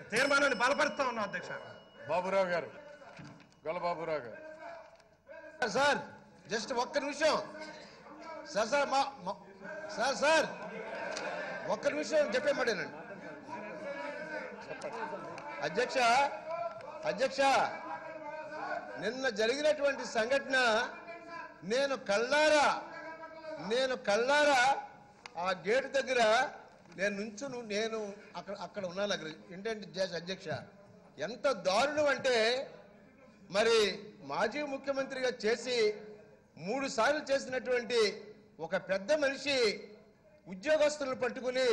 తీర్మానాన్ని బలపరుస్తా ఉన్నాం అధ్యక్ష బాబురావు గారు గొల్ల బాబురావు గారు సార్ జస్ట్ ఒక్క నిమిషం సార్ సార్ మా మా- సార్ సార్ ఒక్క నిమిషం చెప్పేమాటేనండి అధ్యక్ష అధ్యక్ష నిన్న జరిగినటువంటి సంఘటన నేను కళ్ళారా నేను కళ్ళారా ఆ గేటు దగ్గర నేను నుంచును నేను అక్కడ అక్కడ ఉన్నాను అక్కడ ఏంటంటే జస్ అధ్యక్ష ఎంత దారుణం అంటే మరి మాజీ ముఖ్యమంత్రిగా చేసి మూడు సార్లు చేసినటువంటి ఒక పెద్ద మనిషి ఉద్యోగస్తులను పట్టుకుని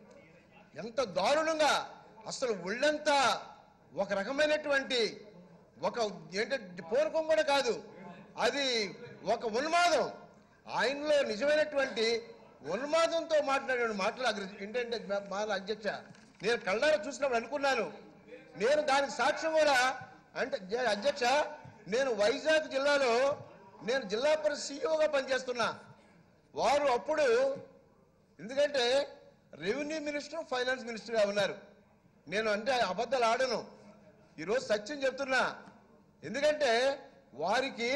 ఎంత దారుణంగా అసలు ఒళ్ళంతా ఒక రకమైనటువంటి ఒక ఏంటంటే పూర్వకం కూడా కాదు అది ఒక ఉన్మాదం ఆయనలో నిజమైనటువంటి ఉన్మాదంతో మాట్లాడాడు మాటలు అగ్ర- ఏంటంటే మా అధ్యక్ష నేను కళ్ళారా చూసినప్పుడు అనుకున్నాను నేను దానికి సాక్ష్యం కూడా అంటే జ- అధ్యక్ష నేను వైజాగ్ జిల్లాలో నేను జిల్లా పరిషత్ సీఈఓగా పనిచేస్తున్నా వారు అప్పుడు ఎందుకంటే రెవెన్యూ మినిస్టర్ ఫైనాన్స్ మినిస్టర్గా ఉన్నారు నేను అంటే అబద్ధాలు ఆడను ఈరోజు సత్యం చెప్తున్నా ఎందుకంటే వారికి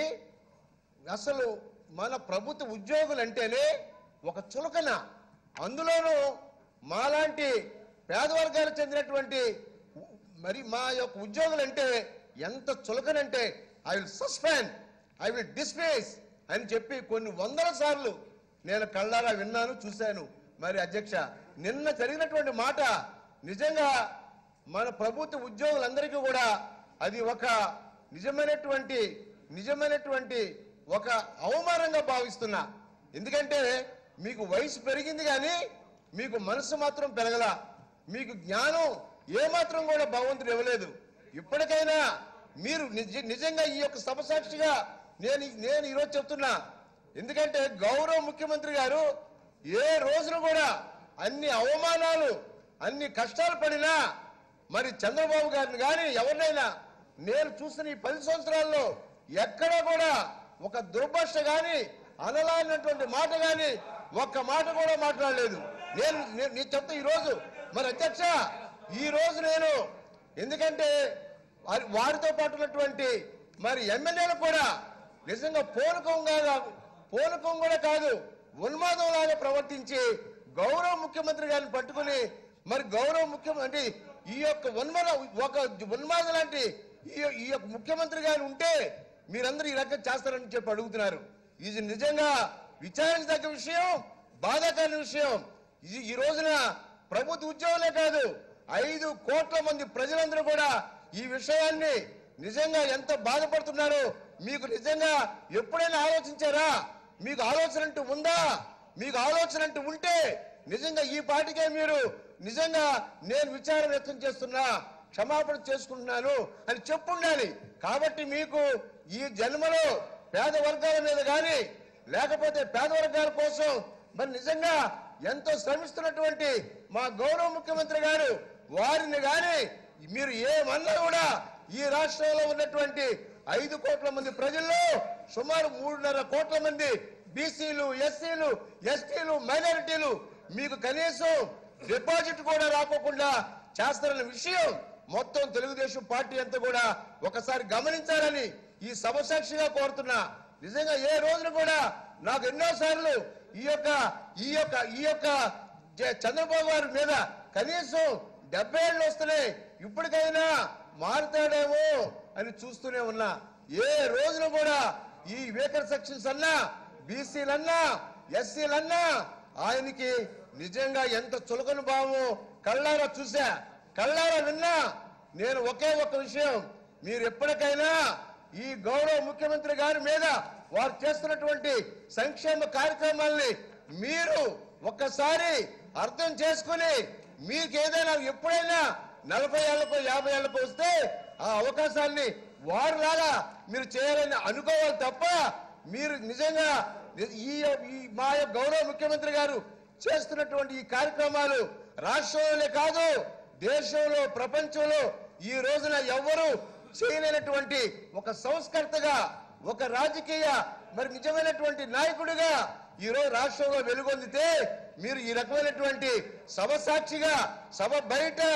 అసలు మన ప్రభుత్వ ఉద్యోగులు అంటేనే ఒక చులకన అందులోనూ మాలాంటి పేద వర్గాలకు చెందినటువంటి ఉ- మరి మా యొక్క ఉద్యోగులు అంటే ఎంత చులకనంటే I will suspend I will dismiss అని చెప్పి కొన్ని వందల సార్లు నేను కళ్ళారా విన్నాను చూశాను మరి అధ్యక్ష నిన్న జరిగినటువంటి మాట నిజంగా మన ప్రభుత్వ ఉద్యోగులందరికీ కూడా అది ఒక నిజమైనటువంటి నిజమైనటువంటి ఒక అవమానంగా భావిస్తున్నా ఎందుకంటే మీకు వయసు పెరిగింది కానీ మీకు మనసు మాత్రం పెరగల మీకు జ్ఞానం ఏమాత్రం కూడా భగవంతుడు ఇవ్వలేదు ఇప్పటికైనా మీరు నిజ నిజంగా ఈ యొక్క సభ సాక్షిగా నేను నేను ఈరోజు చెప్తున్నా ఎందుకంటే గౌరవ ముఖ్యమంత్రి గారు ఏ రోజున కూడా అన్ని అవమానాలు అన్ని కష్టాలు పడినా మరి చంద్రబాబు గారిని కానీ ఎవరినైనా నేను చూసిన ఈ పది సంవత్సరాల్లో ఎక్కడా కూడా ఒక దుర్భాష కానీ అనలానటువంటి మాట కానీ ఒక్క మాట కూడా మాట్లాడలేదు నేను నేను నేను చెప్తా ఈ రోజు మరి అధ్యక్ష ఈ రోజు నేను ఎందుకంటే వారి- వారితో పాటు ఉన్నటువంటి మరి ఎమ్మెల్యేలు కూడా నిజంగా పూనకంగా పూనకం కూడా కాదు ఉన్మాదంలాగా ప్రవర్తించి గౌరవ ముఖ్యమంత్రి గారిని పట్టుకుని మరి గౌరవ ముఖ్యమంత్రి ఈ యొక్క ఉన్మాద ఒక ఉన్మాద లాంటి ఈ ఈ యొక్క ముఖ్యమంత్రి గారు ఉంటే మీరందరూ ఈ రకంగా చేస్తారని చెప్పి అడుగుతున్నారు ఇది నిజంగా విచారించదగ్గ విషయం బాధాకరమైన విషయం ఇది ఈ రోజున ప్రభుత్వ ఉద్యోగులే కాదు ఐదు కోట్ల మంది ప్రజలందరూ కూడా ఈ విషయాన్ని నిజంగా ఎంత బాధపడుతున్నారో మీకు నిజంగా ఎప్పుడైనా ఆలోచించారా మీకు ఆలోచన అంటూ ఉందా మీకు ఆలోచన అంటూ ఉంటే నిజంగా ఈ పాటికే మీరు నిజంగా నేను విచారం వ్యక్తం చేస్తున్నా క్షమాపణ చేసుకుంటున్నాను అని చెప్పుండాలి కాబట్టి మీకు ఈ జన్మలో పేద వర్గాల మీద కానీ లేకపోతే పేద వర్గాల కోసం మరి నిజంగా ఎంతో శ్రమిస్తున్నటువంటి మా గౌరవ ముఖ్యమంత్రి గారు వారిని గాని మీరు ఏమన్నా కూడా ఈ రాష్ట్రంలో ఉన్నటువంటి ఐదు కోట్ల మంది ప్రజల్లో సుమారు మూడున్నర కోట్ల మంది బీసీలు ఎస్సీలు ఎస్టీలు మైనారిటీలు మీకు కనీసం డిపాజిట్ కూడా రాకోకుండా చేస్తారన్న విషయం మొత్తం తెలుగుదేశం పార్టీ అంతా కూడా ఒకసారి గమనించాలని ఈ సభ సాక్షిగా కోరుతున్నా నిజంగా ఏ రోజున కూడా నాకు ఎన్నో సార్లు ఈ యొక్క ఈ యొక్క ఈ యొక్క జ- చంద్రబాబు గారి మీద కనీసం డెబ్బై ఏళ్ళు వస్తున్నాయి ఇప్పటికైనా మారుతాడేమో అని చూస్తూనే ఉన్నా ఏ రోజున కూడా ఈ వేకర్ సెక్షన్స్ అన్నా బీసీలన్నా ఎస్సీలన్నా ఆయనకి నిజంగా ఎంత చులకన భావమో కళ్ళారా చూసా కళ్ళారా విన్నా నేను ఒకే ఒక విషయం మీరు ఎప్పటికైనా ఈ గౌరవ ముఖ్యమంత్రి గారి మీద వారు చేస్తున్నటువంటి సంక్షేమ కార్యక్రమాల్ని మీరు ఒక్కసారి అర్థం చేసుకుని మీకు ఏదైనా ఎప్పుడైనా నలభై ఏళ్లకు యాభై ఏళ్లకు వస్తే ఆ అవకాశాన్ని వారిలాగా మీరు చేయాలని అనుకోవాలి తప్ప మీరు నిజంగా ఈ ఈ మా యొక్క గౌరవ ముఖ్యమంత్రి గారు చేస్తున్నటువంటి ఈ కార్యక్రమాలు రాష్ట్రంలోనే కాదు దేశంలో ప్రపంచంలో ఈ రోజున ఎవ్వరూ చేయలేనటువంటి ఒక సంస్కర్తగా ఒక రాజకీయ మరి నిజమైనటువంటి నాయకుడిగా ఈ రోజు రాష్ట్రంలో వెలుగొందితే మీరు ఈ రకమైనటువంటి సభ సాక్షిగా సభ బయట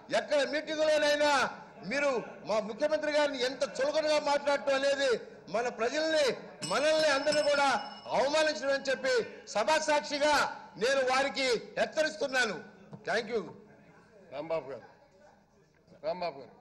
ఎక్కడ మీటింగులోనైనా మీరు మా ముఖ్యమంత్రి గారిని ఎంత చులకనగా మాట్లాడటం అనేది మన ప్రజల్ని మనల్ని అందరినీ కూడా అవమానించడం అని చెప్పి సభా సాక్షిగా నేను వారికి హెచ్చరిస్తున్నాను థ్యాంక్ యూ రాంబాబు గారు రాంబాబు గారు